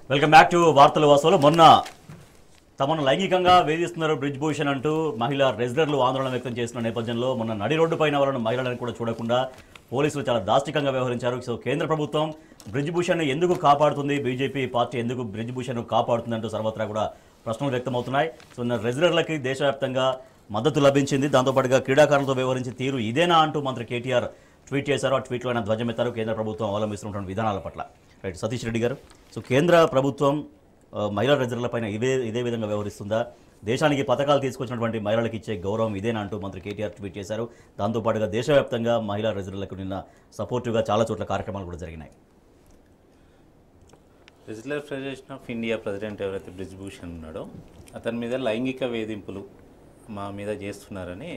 Welcome back to వార్తల వాసవలు మొన్న తమను లైంగికంగా వేధిస్తున్నారు బ్రిడ్జ్ భూషణ్ అంటూ మహిళా రెసిడర్లు ఆందోళన వ్యక్తం చేసిన నేపథ్యంలో మొన్న నడి రోడ్డు పైన వాళ్ళను మహిళలను కూడా చూడకుండా పోలీసులు చాలా దాష్టికంగా వ్యవహరించారు సో కేంద్ర ప్రభుత్వం బ్రిడ్జ్ భూషణ్ ఎందుకు కాపాడుతుంది బీజేపీ పార్టీ ఎందుకు బ్రిడ్జ్ భూషణ్ కాపాడుతుంది అంటూ సర్వత్రా కూడా ప్రశ్నలు వ్యక్తమవుతున్నాయి సో నా రెసిడర్లకి దేశవ్యాప్తంగా మద్దతు లభించింది దాంతోపాటుగా క్రీడాకారులతో వ్యవహరించే తీరు ఇదేనా అంటూ మంత్రి కేటీఆర్ ట్వీట్ చేశారు ఆ ట్వీట్లో ఆయన ధ్వజమెత్తారు కేంద్ర ప్రభుత్వం అవలంబిస్తున్నటువంటి విధానాల పట్ల రైట్ సతీష్ రెడ్డి గారు సో కేంద్ర ప్రభుత్వం ఆ, మహిళా రెజర్లపైన ఇదే ఇదే విధంగా వ్యవహరిస్తుందా దేశానికి పథకాలు తీసుకొచ్చినటువంటి మహిళలకు ఇచ్చే గౌరవం ఇదేనా అంటూ మంత్రి కేటీఆర్ ట్వీట్ చేశారు దాంతోపాటుగా దేశవ్యాప్తంగా మహిళా రెజర్లకు నిన్న సపోర్టివ్గా చాలా చోట్ల కార్యక్రమాలు కూడా జరిగినాయి wrestler federation of India president ఎవరైతే బ్రిజ్భూషణ్ ఉన్నాడో అతని మీద లైంగిక వేధింపులు మా మీద చేస్తున్నారని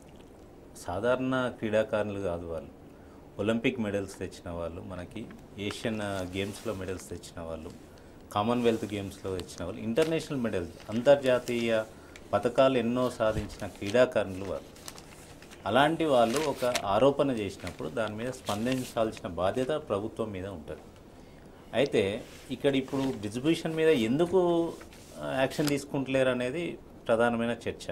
సాధారణ క్రీడాకారులు కాదు వాళ్ళు ఒలింపిక్ మెడల్స్ తెచ్చిన వాళ్ళు మనకి ఏషియన్ గేమ్స్లో మెడల్స్ తెచ్చిన వాళ్ళు కామన్వెల్త్ గేమ్స్లో తెచ్చిన వాళ్ళు ఇంటర్నేషనల్ మెడల్స్ అంతర్జాతీయ పథకాలు ఎన్నో సాధించిన క్రీడాకారులు వాళ్ళు అలాంటి వాళ్ళు ఒక ఆరోపణ చేసినప్పుడు దాని మీద స్పందించాల్సిన బాధ్యత ప్రభుత్వం మీద ఉంటుంది అయితే ఇక్కడ ఇప్పుడు డిస్ట్రిబ్యూషన్ మీద ఎందుకు ఆ, యాక్షన్ తీసుకుంటలేరు అనేది ప్రధానమైన చర్చ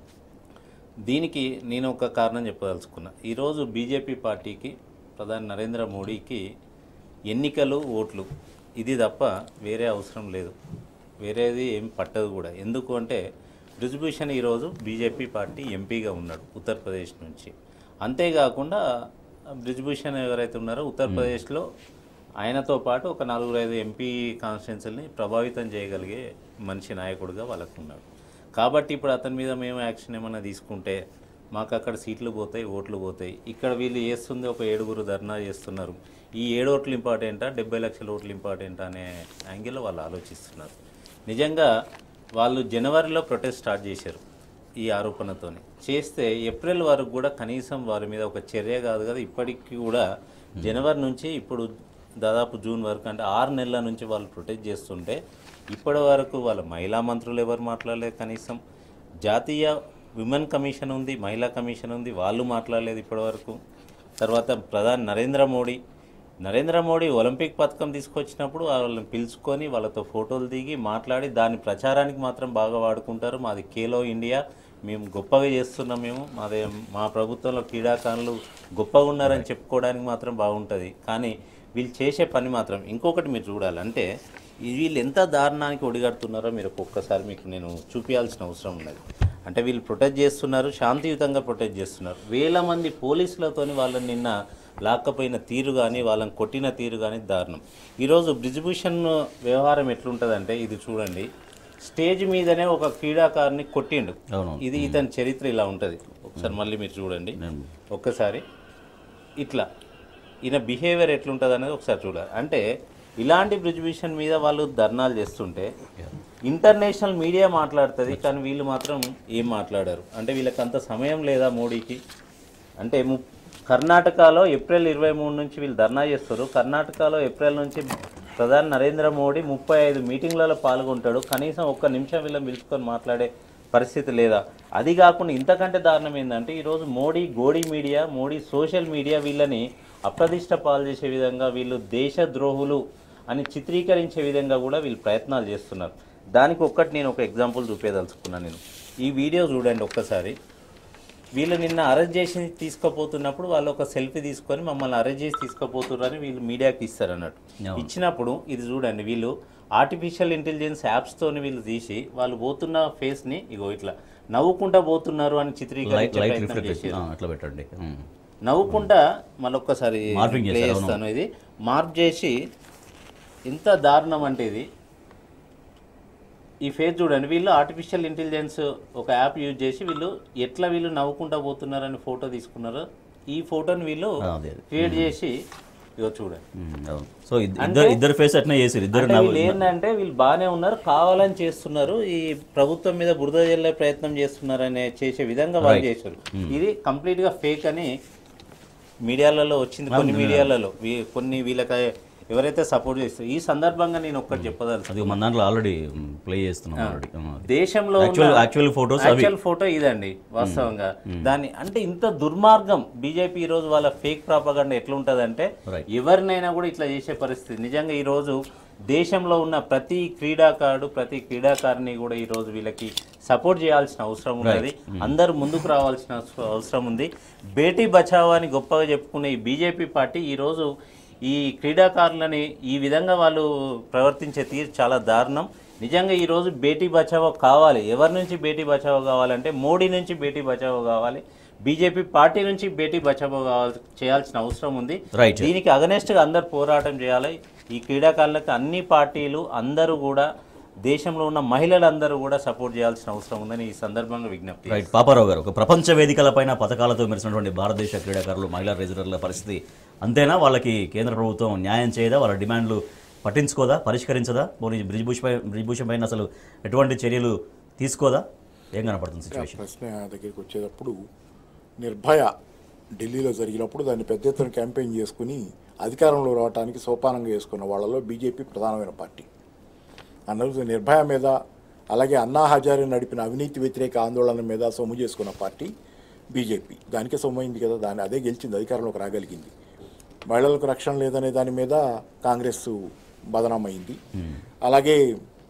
దీనికి నేను ఒక కారణం చెప్పదలుచుకున్నా ఈరోజు బీజేపీ పార్టీకి ప్రధాని నరేంద్ర మోడీకి ఎన్నికలు ఓట్లు ఇది తప్ప వేరే అవసరం లేదు వేరేది ఏం పట్టదు కూడా ఎందుకు అంటే బ్రిజ్భూషణ్ ఈరోజు బీజేపీ పార్టీ ఎంపీగా ఉన్నాడు ఉత్తరప్రదేశ్ నుంచి అంతేకాకుండా బ్రిజ్భూషణ్ ఎవరైతే ఉన్నారో ఉత్తరప్రదేశ్లో ఆయనతో పాటు ఒక నలుగురు ఐదు ఎంపీ కాన్స్టిట్యున్సీని ప్రభావితం చేయగలిగే మనిషి నాయకుడిగా వాళ్ళకు ఉన్నాడు కాబట్టి ఇప్పుడు అతని మీద మేము యాక్షన్ ఏమైనా తీసుకుంటే మాకు అక్కడ సీట్లు పోతాయి ఓట్లు పోతాయి ఇక్కడ వీళ్ళు చేస్తుంది ఒక ఏడుగురు ధర్నా చేస్తున్నారు ఈ ఏడు ఓట్లు ఇంపార్టెంటా డెబ్బై లక్షల ఓట్లు ఇంపార్టెంటా అనే యాంగిల్లో వాళ్ళు ఆలోచిస్తున్నారు నిజంగా వాళ్ళు జనవరిలో ప్రొటెస్ట్ స్టార్ట్ చేశారు ఈ ఆరోపణతోని చేస్తే ఏప్రిల్ వరకు కూడా కనీసం వారి మీద ఒక చర్య కాదు కదా ఇప్పటికీ కూడా జనవరి నుంచి ఇప్పుడు దాదాపు జూన్ వరకు అంటే ఆరు నెలల నుంచి వాళ్ళు ప్రొటెస్ట్ చేస్తుంటే ఇప్పటి వరకు వాళ్ళ మహిళా మంత్రులు ఎవరు మాట్లాడలేదు కనీసం జాతీయ విమెన్ కమిషన్ ఉంది మహిళా కమిషన్ ఉంది వాళ్ళు మాట్లాడలేదు ఇప్పటివరకు తర్వాత ప్రధాని నరేంద్ర మోడీ నరేంద్ర మోడీ ఒలింపిక్ పథకం తీసుకొచ్చినప్పుడు వాళ్ళని పిలుచుకొని వాళ్ళతో ఫోటోలు దిగి మాట్లాడి దాని ప్రచారానికి మాత్రం బాగా వాడుకుంటారు మాది ఖేలో ఇండియా మేము గొప్పగా చేస్తున్నాం మేము మాదే మా ప్రభుత్వంలో క్రీడాకారులు గొప్పగా ఉన్నారని చెప్పుకోవడానికి మాత్రం బాగుంటుంది కానీ వీళ్ళు చేసే పని మాత్రం ఇంకొకటి మీరు చూడాలి అంటే ఈ వీళ్ళు ఎంత దారుణానికి ఒడిగడుతున్నారో మీరు ఒక్కొక్కసారి మీకు నేను చూపించాల్సిన అవసరం ఉన్నది అంటే వీళ్ళు ప్రొటెక్ట్ చేస్తున్నారు శాంతియుతంగా ప్రొటెక్ట్ చేస్తున్నారు వేల మంది పోలీసులతోని వాళ్ళని నిన్న లాక్కపోయిన తీరు కానీ వాళ్ళని కొట్టిన తీరు కానీ దారుణం ఈరోజు బ్రిజ్భూషణ్ వ్యవహారం ఎట్లుంటుందంటే ఇది చూడండి స్టేజ్ మీదనే ఒక క్రీడాకారుని కొట్టిండు అవును ఇది ఇతని చరిత్ర ఇలా ఉంటుంది ఒకసారి మళ్ళీ మీరు చూడండి నేను ఒక్కసారి ఇట్లా ఈయన బిహేవియర్ ఎట్లుంటుంది అనేది ఒకసారి చూడాలి అంటే ఇలాంటి బ్రిజ్భూషణ్ మీద వాళ్ళు ధర్నాలు చేస్తుంటే ఇంటర్నేషనల్ మీడియా మాట్లాడుతుంది కానీ వీళ్ళు మాత్రం ఏం మాట్లాడారు అంటే వీళ్ళకి అంత సమయం లేదా మోడీకి అంటే ము కర్ణాటకలో ఏప్రిల్ ఇరవై మూడు నుంచి వీళ్ళు ధర్నా చేస్తారు కర్ణాటకలో ఏప్రిల్ నుంచి ప్రధాని నరేంద్ర మోడీ ముప్పై ఐదు మీటింగ్లలో పాల్గొంటాడు కనీసం ఒక్క నిమిషం వీళ్ళని పిలుచుకొని మాట్లాడే పరిస్థితి లేదా అది కాకుండా ఇంతకంటే దారుణం ఏంటంటే ఈరోజు Modi godi media Modi social media వీళ్ళని అప్రదిష్ట పాలు చేసే విధంగా వీళ్ళు దేశ ద్రోహులు అని చిత్రీకరించే విధంగా కూడా వీళ్ళు ప్రయత్నాలు చేస్తున్నారు దానికి ఒక్కటి నేను ఒక ఎగ్జాంపుల్ చూపేదలుచుకున్నాను నేను ఈ వీడియో చూడండి ఒక్కసారి వీళ్ళు నిన్న అరెస్ట్ చేసి తీసుకుపోతున్నప్పుడు వాళ్ళు ఒక సెల్ఫీ తీసుకొని మమ్మల్ని అరెస్ట్ చేసి తీసుకుపోతున్నారని వీళ్ళు మీడియాకి ఇస్తారు అన్నట్టు అవును. ఇచ్చినప్పుడు ఇది చూడండి వీళ్ళు ఆర్టిఫిషియల్ ఇంటెలిజెన్స్ యాప్స్తోని వీళ్ళు తీసి వాళ్ళు పోతున్న ఫేస్ని ఇగో ఇట్లా నవ్వుకుంటా పోతున్నారు అని లైట్ చిత్రీకరించే లైట్ ప్రయత్నం రిఫ్లెక్ట్ చేశారు అట్లా పెట్టండి ఉమ్. నవ్వుకుంటా మళ్ళొక్కసారి Morphing play చేశారు, అవును. చేస్తాను ఇది మార్ప్ చేసి ఎంత దారుణం అంటే ఇది ఈ ఫేస్ చూడండి వీళ్ళు ఆర్టిఫిషియల్ ఇంటెలిజెన్స్ ఒక యాప్ యూజ్ చేసి వీళ్ళు ఎట్లా వీళ్ళు నవ్వుకుంటా పోతున్నారని ఫోటో తీసుకున్నారో ఈ ఫోటోని వీళ్ళు ఆ, అదే అదే. క్రియేట్ చేసి ఇగో చూడండి ఉమ్, అవును సో ఇద్ద- ఇద్దరు ఇద్దరు ఫేస్ అట్నే చేసారు ఇద్దరు అంటే నవ్వు- వీళ్ళు ఏంటంటే వీళ్ళు బాగానే ఉన్నారు కావాలని చేస్తున్నారు ఈ ప్రభుత్వం మీద బురద జల్లే ప్రయత్నం చేస్తున్నారనే చేసే విధంగా వాళ్ళు చేశారు ఇది కంప్లీట్ గా ఫేక్ అని మీడియాలలో వచ్చింది కొన్ని మీడియాలలో వీ- కొన్ని వీళ్ళకి ఎవరైతే సపోర్ట్ చేస్తారు ఈ సందర్భంగా నేను ఒక్కటి చెప్పదలుచు అది మన దాంట్లో ఆల్రెడీ ప్లే చేస్తున్నాం ఆల్రెడీ దేశంలో యాక్చువల్ యాక్చువల్ ఫొటోస్ అవి యాక్చువల్ ఫోటో ఇదండి వాస్తవంగా దాన్ని అంటే ఇంత దుర్మార్గం బీజేపీ ఈ రోజు వాళ్ళ ఫేక్ ప్రాపగండ ఎట్లుంటదంటే Right. ఎవరినైనా కూడా ఇట్లా చేసే పరిస్థితి నిజంగా ఈ రోజు దేశంలో ఉన్న ప్రతి క్రీడాకారుడు ప్రతి క్రీడాకారిని కూడా ఈ రోజు వీళ్ళకి సపోర్ట్ చేయాల్సిన అవసరం ఉన్నది అందరూ ముందుకు రావాల్సిన అవస- అవసరం ఉంది బేటీ బచావో అని గొప్పగా చెప్పుకునే ఈ బీజేపీ పార్టీ ఈ రోజు ఈ క్రీడాకారులని ఈ విధంగా వాళ్ళు ప్రవర్తించే తీరు చాలా దారుణం నిజంగా ఈరోజు బేటీ బచావో కావాలి ఎవరి నుంచి బేటీ బచావో కావాలంటే మోడీ నుంచి బేటీ బచావో కావాలి బీజేపీ పార్టీ నుంచి బేటీ బచావో కావాలి చేయాల్సిన అవసరం ఉంది Right. దీనికి అగనెస్ట్గా అందరు పోరాటం చేయాలి ఈ క్రీడాకారులకు అన్ని పార్టీలు అందరూ కూడా దేశంలో ఉన్న మహిళలందరూ కూడా సపోర్ట్ చేయాల్సిన అవసరం ఉందని ఈ సందర్భంగా విజ్ఞప్తి రైట్ పాపారావు గారు ఒక ప్రపంచ వేదికలపైన పథకాలతో మెరిసినటువంటి భారతదేశ క్రీడాకారులు మహిళా రేజరర్ల పరిస్థితి అంతేనా వాళ్ళకి కేంద్ర ప్రభుత్వం న్యాయం చేయదా వాళ్ళ డిమాండ్లు పట్టించుకోదా పరిష్కరించదా పోనీ బ్రిజ్భూష్ పై బ్రిజ్భూషణ్ పైన అసలు ఎటువంటి చర్యలు తీసుకోదా ఏం కనపడుతుంది ఆ సిచ్యువేషన్ ప్రశ్న దగ్గరికి వచ్చేటప్పుడు నిర్భయ ఢిల్లీలో జరిగినప్పుడు దాన్ని పెద్ద ఎత్తున క్యాంపెయిన్ చేసుకుని అధికారంలో రావడానికి సోపానంగా వేసుకున్న వాళ్ళలో బీజేపీ ప్రధానమైన పార్టీ అన్నది నిర్భయ మీద అలాగే అన్నా హజారే నడిపిన అవినీతి వ్యతిరేక ఆందోళన మీద సొమ్ము చేసుకున్న పార్టీ బీజేపీ దానికే సొమ్ము అయింది కదా దాని అదే గెలిచింది అధికారంలోకి రాగలిగింది మహిళలకు రక్షణ లేదనే దాని మీద కాంగ్రెస్ బదనామైంది అలాగే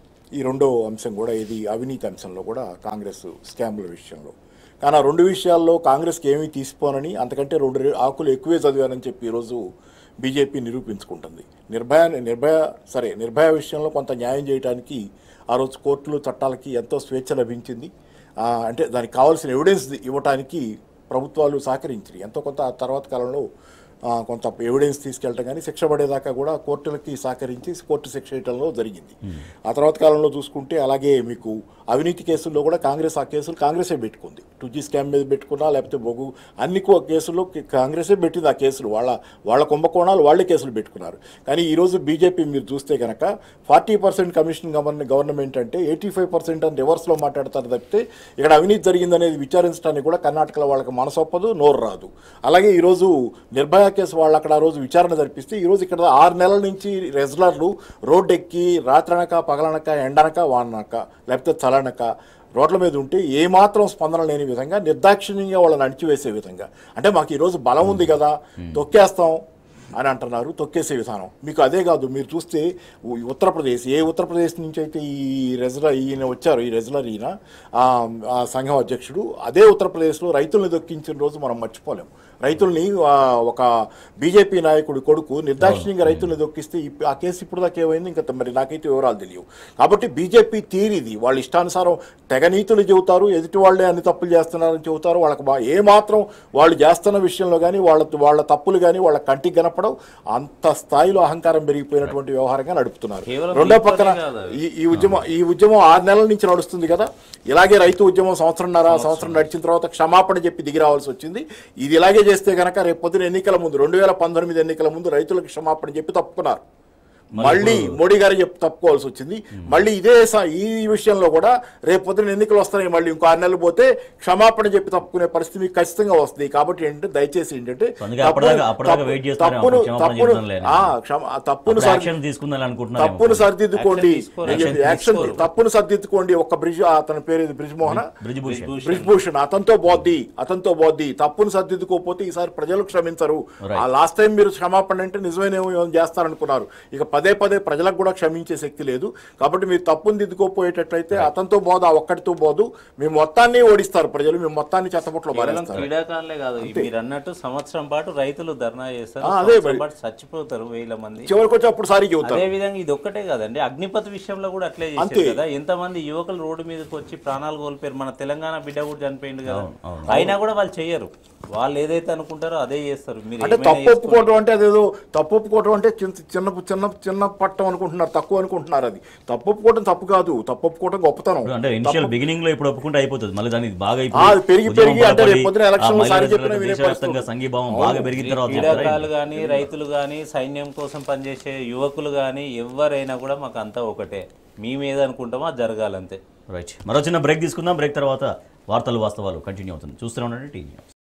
ఈ రెండో అంశం కూడా ఇది అవినీతి అంశంలో కూడా కాంగ్రెస్ స్కామ్ల విషయంలో కానీ ఆ రెండు విషయాల్లో కాంగ్రెస్కి ఏమీ తీసిపోనని అంతకంటే రెండు రె- ఆకులు ఎక్కువే చదివానని చెప్పి ఈరోజు బీజేపీ నిరూపించుకుంటుంది నిర్భయ నిర్భయ సరే నిర్భయ విషయంలో కొంత న్యాయం చేయడానికి ఆ రోజు కోర్టులు చట్టాలకి ఎంతో స్వేచ్ఛ లభించింది ఆ, అంటే దానికి కావాల్సిన ఎవిడెన్స్ ఇవ్వటానికి ప్రభుత్వాలు సహకరించారు ఎంతో కొంత ఆ తర్వాత కాలంలో ఆ, కొంత ఎవిడెన్స్ తీసుకెళ్ళటం కానీ శిక్ష పడేదాకా కూడా కోర్టులకి సహకరించి కోర్టు శిక్ష వేయటంలో జరిగింది ఆ తర్వాత కాలంలో చూసుకుంటే అలాగే మీకు అవినీతి కేసుల్లో కూడా కాంగ్రెస్ ఆ కేసులు కాంగ్రెసే పెట్టుకుంది టూ జీ స్కామ్ మీద పెట్టుకున్నా లేకపోతే బొగు అన్ని కో- కేసుల్లో కి- కాంగ్రెసే పెట్టింది ఆ కేసులు వాళ్ళ వాళ్ళ కుంభకోణాలు వాళ్ళే కేసులు పెట్టుకున్నారు కానీ ఈరోజు బీజేపీ మీరు చూస్తే కనుక forty percent commission govern government అంటే ఎయిటీ ఫైవ్ పర్సెంట్ అని రివర్స్లో మాట్లాడతారు తప్పితే ఇక్కడ అవినీతి జరిగిందనేది విచారించడానికి కూడా కర్ణాటకలో వాళ్ళకి మనసొప్పదు నోరు రాదు అలాగే ఈరోజు నిర్భయ కేసు వాళ్ళు అక్కడ ఆ రోజు విచారణ జరిపిస్తే ఈరోజు ఇక్కడ ఆరు నెలల నుంచి రెజ్లర్లు రోడ్డు ఎక్కి రాత్రనక పగలనక ఎండనక వాననక లేకపోతే చలనక రోడ్ల మీద ఉంటే ఏమాత్రం స్పందన లేని విధంగా నిర్దాక్షిణ్యంగా వాళ్ళని అణిచివేసే విధంగా అంటే మాకు ఈరోజు బలం ఉంది కదా తొక్కేస్తాం అని అంటున్నారు తొక్కేసే విధానం మీకు అదే కాదు మీరు చూస్తే ఉ- ఉత్తరప్రదేశ్ ఏ ఉత్తరప్రదేశ్ నుంచి అయితే ఈ రెజ్లర్ ఈయన వచ్చారు ఈ రెజ్లర్ ఈయన ఆ, ఆ సంఘం అధ్యక్షుడు అదే ఉత్తరప్రదేశ్లో రైతుల్ని దొక్కించిన రోజు మనం మర్చిపోలేం రైతుల్ని ఆ, ఒక బీజేపీ నాయకుడి కొడుకు నిర్దాక్షిణ్యంగా రైతుల్ని దొక్కిస్తే ఇప్- ఆ కేసు ఇప్పుడు దాకా ఏమైంది ఇంకా మరి నాకైతే వివరాలు తెలియవు కాబట్టి బీజేపీ తీరిది వాళ్ళ ఇష్టానుసారం తెగ నీతులు చెబుతారు ఎదుటి వాళ్ళే అన్ని తప్పులు చేస్తున్నారని చెబుతారు వాళ్ళకి బా- ఏ మాత్రం వాళ్ళు చేస్తున్న విషయంలో కానీ వాళ్ళ వాళ్ళ తప్పులు కానీ వాళ్ళ కంటికి కనపడవు అంత స్థాయిలో అహంకారం పెరిగిపోయినటువంటి వ్యవహారంగా నడుపుతున్నారు కేవలం రెండో పక్కన దీంతోనే కాదు అది. ఈ ఈ ఉద్యమం ఈ ఉద్యమం ఆరు నెలల నుంచి నడుస్తుంది కదా ఇలాగే రైతు ఉద్యమం సంవత్సరంన్నర సంవత్సరం నడిచిన తర్వాత క్షమాపణ చెప్పి దిగి రావాల్సి వచ్చింది ఇది ఇలాగే చేస్తే గనక రేపు పొద్దున ఎన్నికల ముందు రెండు వేల పంతొమ్మిది ఎన్నికల ముందు రైతులకు క్షమాపణ చెప్పి తప్పుకున్నారు మళ్ళీ మోడీ గారు చెప్పి తప్పుకోవాల్సి వచ్చింది మళ్ళీ ఇదే స- ఈ విషయంలో కూడా రేపు పొద్దున ఎన్నికలు వస్తున్నాయి మళ్ళీ ఇంకో ఆరు నెలలు పోతే క్షమాపణ చెప్పి తప్పుకునే పరిస్థితి మీకు ఖచ్చితంగా వస్తుంది కాబట్టి ఏంటంటే దయచేసి ఏంటంటే అందుకే అప్పటిదాకా- అప్పటిదాకా తప్పు- wait చేస్తారేమో, తప్పును క్షమాపణ తప్పును చెప్తానులే అని. ఆ, క్షమ- తప్పును సరి- యాక్షన్ తీసుకుందని అనుకుంటున్నారు తప్పును సరిదిద్దుకోండి Action తీసుకోరు. నేను చెప్పి Action యాక్షన్ తీసుకోరు. తప్పును సరిదిద్దుకోండి ఒక్క బ్రిడ్జ్ అతని పేరు ఏది? బ్రిడ్జ్ మోహన బ్రిజ్భూషణ్ బ్రిజ్భూషణ్ అతనితో బోద్ది అతనితో బోద్ది తప్పును సర్దిద్దుకోకపోతే ఈసారి ప్రజలు క్షమించరు Right. ఆ లాస్ట్ టైం మీరు క్షమాపణ అంటే నిజమేనేమో ఏమో చేస్తారనుకున్నారు ఇక పదే పదే ప్రజలకు కూడా క్షమించే శక్తి లేదు కాబట్టి మీరు తప్పును దిద్దుకోపోయేటట్లయితే అతనితో బోధ ఆ ఒక్కటితో బోదు మేము మొత్తాన్ని ఓడిస్తారు ప్రజలు మేము మొత్తాన్ని చెత్తపట్లో కేవలం మారేస్తారు క్రీడాకారులే కాదు మీరు అన్నట్టు సంవత్సరం పాటు రైతులు ధర్నా చేస్తారు ఆ, అదే సంవత్సరం మరి. పాటు చచ్చిపోతారు వేల మంది చివరికి వచ్చి అప్పుడు సారీ చెబుతారు అదే విధంగా ఇది ఒక్కటే కాదండి అగ్నిపథ్ విషయంలో కూడా అట్లే అంతే. చేశారు కదా ఎంతమంది యువకులు రోడ్డు మీదకి వచ్చి ప్రాణాలు కోల్పోయారు మన తెలంగాణ బిడ్డ కూడా చనిపోయింది కదా అవును, అవును. అయినా కూడా వాళ్ళు చెయ్యరు వాళ్ళు ఏదైతే అనుకుంటారో అదే చేస్తారు మీరు అంటే ఏమైనా తప్పు చేసుకోండి. ఒప్పుకోవటం అంటే అదేదో తప్పు ఒప్పుకోవటం అంటే చిన్న చిన్న చిన్న చిన్న పట్టం అనుకుంటున్నారు తక్కువ అనుకుంటున్నారు అది తప్పు ఒప్పుకోవటం తప్పు కాదు తప్పు ఒప్పుకోవటం గొప్పతనం అంటే ఇనిషియల్ బిగినింగ్ లో ఇప్పుడు ఒప్పుకుంటే అయిపోతుంది మళ్ళీ దానికి బాగా ఇప్పుడు ఆ, అది పెరిగి ఉద్యమం పెరిగి అంటే బలపడి, రేపు పొద్దున ఎలక్షన్ ఆ లో మహిళా సారి రైతులకు చెప్పినా వినే దేశవ్యాప్తంగా పరిస్థితి. సంఘీభావం అవును. బాగా పెరిగిన తర్వాత చెప్తారా? క్రీడాకారులు కానీ రైతులు కానీ సైన్యం కోసం పనిచేసే యువకులు కానీ ఎవరైనా కూడా మాకు అంతా ఒకటే మేము ఏదనుకుంటామో అది జరగాలంతే రైట్ మరో చిన్న బ్రేక్ తీసుకుందాం బ్రేక్ తర్వాత వార్తలు వాస్తవాలు కంటిన్యూ అవుతుంది చూస్తూనే ఉండండి టీవీ న్యూస్